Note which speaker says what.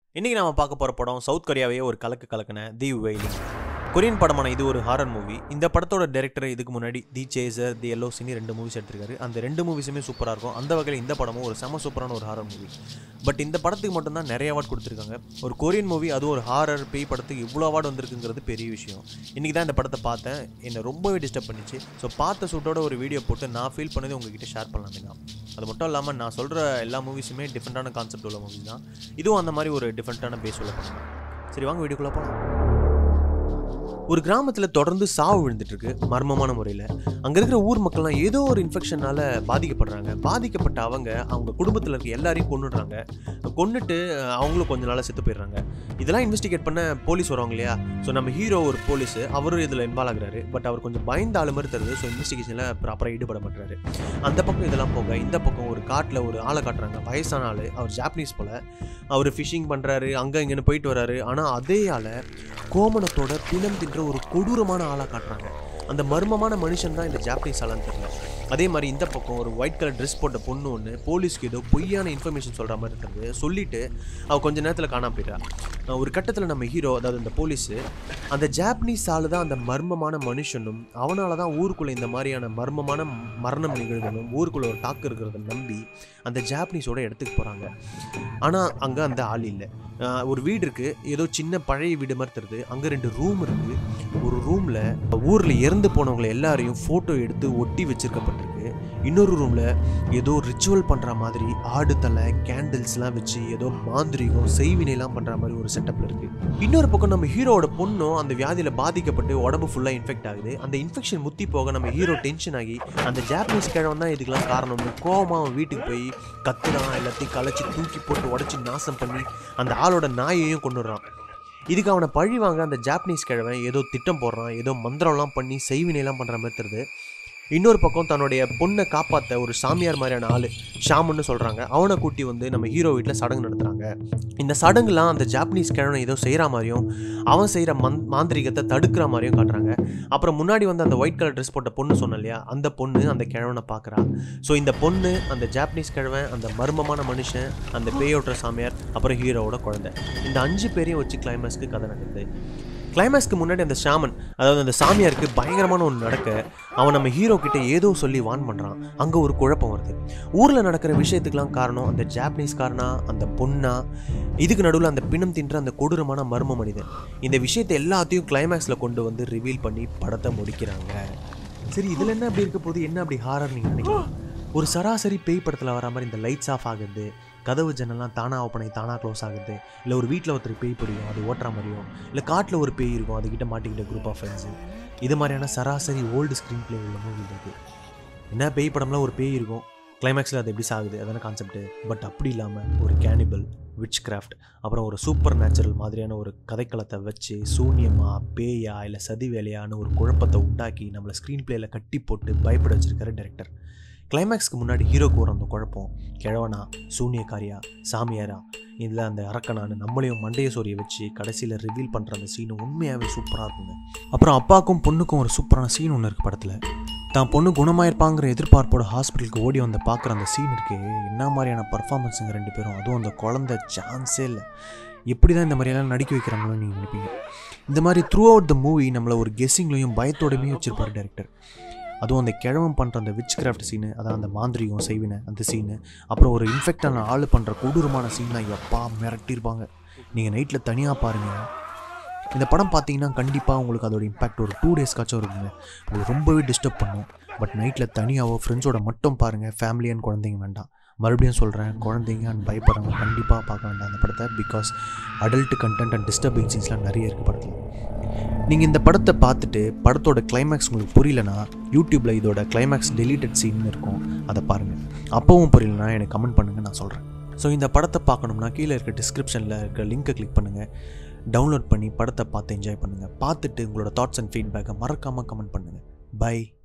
Speaker 1: இன்றைக்கி நம்ம பார்க்க போகிற படம் சவுத் கொரியாவையே ஒரு கலக்கு கலக்கின தி வெயிலிங் கொரியன் படமான இது ஒரு ஹாரர் மூவி இந்த படத்தோட டைரக்டர் இதுக்கு முன்னாடி தி சேசர் தி எல்லோ சினி ரெண்டு மூவிஸ் எடுத்திருக்காரு அந்த ரெண்டு மூவிஸுமே சூப்பராக இருக்கும் அந்த வகையில் இந்த படமும் ஒரு செம சூப்பரான ஒரு ஹாரர் மூவி பட் இந்த படத்துக்கு மட்டும்தான் நிறைய அவார்ட் கொடுத்துருக்காங்க ஒரு கொரியன் மூவி அது ஒரு ஹாரர் பேய் படத்துக்கு இவ்வளோ அவார்டு வந்திருக்குங்கிறது பெரிய விஷயம் இன்றைக்கி தான் இந்த படத்தை பார்த்தேன் என்னை ரொம்பவே டிஸ்டர்ப் பண்ணிச்சு ஸோ பார்த்த சூட்டோட ஒரு வீடியோ போட்டு நான் ஃபீல் பண்ணது உங்ககிட்ட ஷேர் பண்ணலாமே தான் அது மட்டும் இல்லாமல் நான் சொல்கிற எல்லா மூவிஸுமே டிஃப்ரெண்ட்டான கான்செப்ட் உள்ள மூவிஸ் தான் இதுவும் அந்த மாதிரி ஒரு டிஃப்ரெண்ட்டான பேஸ் உள்ள படம் தான். சரி வாங்க வீடியோக்குள்ளே போகலாம் ஒரு கிராமத்தில் தொடர்ந்து சாவு விழுந்துட்டு இருக்கு மர்மமான முறையில் அங்கே இருக்கிற ஊர் மக்கள்லாம் ஏதோ ஒரு இன்ஃபெக்ஷனால் பாதிக்கப்படுறாங்க பாதிக்கப்பட்ட அவங்க அவங்க குடும்பத்தில் இருக்க எல்லாரையும் கொன்னுடுறாங்க கொன்னுட்டு அஹ், அவங்களும் கொஞ்ச நாளாக செத்து போயிடுறாங்க இதெல்லாம் இன்வெஸ்டிகேட் பண்ண போலீஸ் வருவாங்க இல்லையா ஸோ நம்ம ஹீரோ ஒரு போலீஸ் அவரும் இதில் இன்வால்வ் ஆகுறாரு பட் அவர் கொஞ்சம் பயந்த ஆளு மாதிரி தருது ஸோ இன்வெஸ்டிகேஷனில் ப்ராப்பராக ஈடுபட மாட்டாரு அந்த பக்கம் இதெல்லாம் போக இந்த பக்கம் ஒரு காட்டில் ஒரு ஆளை காட்டுறாங்க வயசான ஆள் அவர் ஜாப்பனீஸ் போல் அவர் ஃபிஷிங் பண்ணுறாரு அங்கே இங்கேன்னு போயிட்டு வராரு ஆனால் அதே ஆளை கோமணத்தோட பிணம் தின்ற ஒரு கொடூரமான ஆளாக காட்டுறாங்க அந்த மர்மமான மனுஷன் தான் இந்த ஜாப்பனீஸ் ஆளான்னு தெரியல அதே மாதிரி இந்த பக்கம் ஒரு ஒயிட் கலர் ட்ரெஸ் போட்ட பொண்ணு ஒன்று போலீஸ்க்கு ஏதோ பொய்யான இன்ஃபர்மேஷன் சொல்கிற மாதிரி இருக்கிறது சொல்லிட்டு அவள் கொஞ்ச நேரத்தில் காணாம போயிட்டா அஹ் ஒரு கட்டத்தில் நம்ம ஹீரோ அதாவது இந்த போலீஸு அந்த ஜாப்பனீஸ் ஆளு தான் அந்த மர்மமான மனுஷனும் அவனால தான் ஊருக்குள்ளே இந்த மாதிரியான மர்மமான மரணம் நிகழ்வுகளும் ஊருக்குள்ளே ஒரு டாக்கு இருக்கிறத நம்பி அந்த ஜாப்பனீஸோட இடத்துக்கு போகிறாங்க ஆனால் அங்கே அந்த ஆள் இல்லை ஆஹ் ஒரு வீடு இருக்குது ஏதோ சின்ன பழைய வீடு மாதிரி தருது அங்கே ரெண்டு ரூம் இருக்குது ஒரு ரூமில் ஊரில் இறந்து போனவங்களை எல்லாரையும் ஃபோட்டோ எடுத்து ஒட்டி வச்சிருக்கப்பட்டிருக்கு இன்னொரு ரூமில் ஏதோ ரிச்சுவல் பண்ணுற மாதிரி ஆடு தலை கேண்டில்ஸ்லாம் வச்சு ஏதோ மாந்திரிகம் செய்வினைலாம் பண்ணுற மாதிரி ஒரு செட்டப்பில் இருக்குது இன்னொரு பக்கம் நம்ம ஹீரோவோட பொண்ணும் அந்த வியாதியில் பாதிக்கப்பட்டு உடம்பு ஃபுல்லாக இன்ஃபெக்ட் ஆகுது அந்த இன்ஃபெக்ஷன் முத்தி போக நம்ம ஹீரோ டென்ஷன் ஆகி அந்த ஜாப்பனீஸ் கிழவன் தான் இதுக்கெல்லாம் காரணம்னு கோவமா அவன் வீட்டுக்கு போய் கத்துறான் எல்லாத்தையும் கலைச்சி தூக்கி போட்டு உடச்சி நாசம் பண்ணி அந்த ஆளோட நாயையும் கொண்டுடுறான் இதுக்கு அவனை பழி வாங்க அந்த ஜாப்பனீஸ் கிழவன் ஏதோ திட்டம் போடுறான் ஏதோ மந்திரம்லாம் பண்ணி செய்வினைலாம் பண்ணுற மாதிரி தெரியுது இன்னொரு பக்கம் தன்னுடைய பொண்ணை காப்பாற்ற ஒரு சாமியார் மாதிரியான ஆள் ஷாமுன்னு சொல்கிறாங்க அவனை கூட்டி வந்து நம்ம ஹீரோ வீட்டில் சடங்கு நடத்துகிறாங்க இந்த சடங்குலாம் அந்த ஜாப்பனீஸ் கிழவனை ஏதோ செய்கிற மாதிரியும் அவன் செய்கிற மந் மாந்திரிகத்தை தடுக்கிற மாதிரியும் காட்டுறாங்க அப்புறம் முன்னாடி வந்து அந்த ஒயிட் கலர் ட்ரெஸ் போட்ட பொண்ணு சொன்னேன் இல்லையா அந்த பொண்ணு அந்த கிழவனை பார்க்குறா ஸோ இந்த பொண்ணு அந்த ஜாப்பனீஸ் கிழவன் அந்த மர்மமான மனுஷன் அந்த பேயோட்டுற சாமியார் அப்புறம் ஹீரோவோட குழந்தை இந்த அஞ்சு பேரையும் வச்சு கிளைமேக்ஸ்க்கு கதை நடக்குது கிளைமேக்ஸ்க்கு முன்னாடி அந்த ஷாமன் அதாவது அந்த சாமியாருக்கு பயங்கரமான ஒன்று நடக்க அவன் நம்ம ஹீரோ கிட்ட ஏதோ சொல்லி வான் பண்ணுறான் அங்கே ஒரு குழப்பம் வருது ஊரில் நடக்கிற விஷயத்துக்கெல்லாம் காரணம் அந்த ஜாப்பனீஸ்காரனா அந்த பொண்ணா இதுக்கு நடுவில் அந்த பிணம் தின்ற அந்த கொடூரமான மர்ம மனிதன் இந்த விஷயத்தை எல்லாத்தையும் கிளைமேக்ஸில் கொண்டு வந்து ரிவீல் பண்ணி படத்தை முடிக்கிறாங்க சரி இதில் என்ன அப்படி இருக்க போகுது என்ன அப்படி ஹாரர் நீங்கள் நினைக்கலாம் ஒரு சராசரி பேய் படத்தில் வர மாதிரி இந்த லைட்ஸ் ஆஃப் ஆகுது கதவு ஜன்னல்லாம் தானாக ஓப்பன் ஆகி தானாக க்ளோஸ் ஆகுது இல்லை ஒரு வீட்டில் ஒருத்தர் பேய் பிடிக்கும் அது ஓட்டுற மாதிரியும் இல்லை காட்டில் ஒரு பேய் இருக்கும் அதுக்கிட்ட மாட்டிக்கிட்ட குரூப் ஆஃப் ஃப்ரெண்ட்ஸு இது மாதிரியான சராசரி ஓல்டு ஸ்க்ரீன் ப்ளே உள்ள மூவி இருக்குது என்ன பேய் படம்லாம் ஒரு பேய் இருக்கும் கிளைமேக்ஸில் அது எப்படி சாகுது அதான கான்செப்ட்டு பட் அப்படி இல்லாமல் ஒரு கேனிபல் விச் கிராஃப்ட் அப்புறம் ஒரு சூப்பர் நேச்சுரல் மாதிரியான ஒரு கதைக்களத்தை வச்சு சூன்யமா பேயா இல்லை சதி வேலையான்னு ஒரு குழப்பத்தை உண்டாக்கி நம்மளை ஸ்க்ரீன் பிளேயில் கட்டி போட்டு பயப்பட வச்சிருக்காரு டைரக்டர் கிளைமேக்ஸ்க்கு முன்னாடி ஹீரோக்கு வர அந்த குழப்பம் கிழவனா சூனியக்காரியா சாமியாரா இதில் அந்த அரக்கனான்னு நம்மளையும் மண்டைய சோரியை வச்சு கடைசியில் ரிவீல் பண்ணுற அந்த சீன் உண்மையாகவே சூப்பராக இருக்குங்க அப்புறம் அப்பாவுக்கும் பொண்ணுக்கும் ஒரு சூப்பரான சீன் ஒன்று இருக்குது படத்தில் தான் பொண்ணு குணமாயிருப்பாங்கிற எதிர்பார்ப்போட ஹாஸ்பிட்டலுக்கு ஓடி வந்து பார்க்குற அந்த சீன் இருக்கே என்ன மாதிரியான பர்ஃபார்மன்ஸுங்க ரெண்டு பேரும் அதுவும் அந்த குழந்தை சான்ஸே இல்லை எப்படி தான் இந்த மாதிரியெல்லாம் நடிக்க வைக்கிறாங்களோன்னு நீங்கள் நினைப்பீங்க இந்த மாதிரி த்ரூ அவுட் த மூவி நம்மளை ஒரு கெஸ்ஸிங்லையும் பயத்தோடையுமே வச்சிருப்பார் டேரக்டர் அதுவும் அந்த கிழவன் பண்ணுற அந்த விச் கிராஃப்ட் சீனு அதான் அந்த மாந்திரிகம் செய்வினை அந்த சீனு அப்புறம் ஒரு இன்ஃபெக்டான ஆள் பண்ணுற கொடூரமான சீன்லாம் எப்பா மிரட்டியிருப்பாங்க நீங்கள் நைட்டில் தனியாக பாருங்கள் இந்த படம் பார்த்தீங்கன்னா கண்டிப்பாக உங்களுக்கு அதோட இம்பாக்ட் ஒரு டூ டேஸ்க்காச்சும் இருக்குங்க உங்களுக்கு ரொம்பவே டிஸ்டர்ப் பண்ணும் பட் நைட்டில் தனியாகவோ ஃப்ரெண்ட்ஸோட மட்டும் பாருங்கள் ஃபேமிலி அண்ட் குழந்தைங்க வேண்டாம் மறுபடியும் சொல்கிறேன் குழந்தைங்க அண்ட் பயப்படுறவங்க கண்டிப்பாக பார்க்க வேண்டாம் அந்த படத்தை because adult content and disturbing சீன்ஸ்லாம் நிறைய இருக்குது படத்தில் நீங்கள் இந்த படத்தை பார்த்துட்டு படத்தோட கிளைமேக்ஸ் உங்களுக்கு புரியலனா யூடியூப்பில் இதோட கிளைமேக்ஸ் டெலிட்டட் சீன் இருக்கும் அதை பாருங்கள் அப்போவும் புரியலனா எனக்கு கமெண்ட் பண்ணுங்கள் நான் சொல்கிறேன் ஸோ இந்த படத்தை பார்க்கணும்னா கீழே இருக்க டிஸ்கிரிப்ஷனில் இருக்க லிங்கை கிளிக் பண்ணுங்கள் டவுன்லோட் பண்ணி படத்தை பார்த்து என்ஜாய் பண்ணுங்கள் பார்த்துட்டு உங்களோட தாட்ஸ் அண்ட் ஃபீட்பேக்கை மறக்காமல் கமெண்ட் பண்ணுங்கள் பை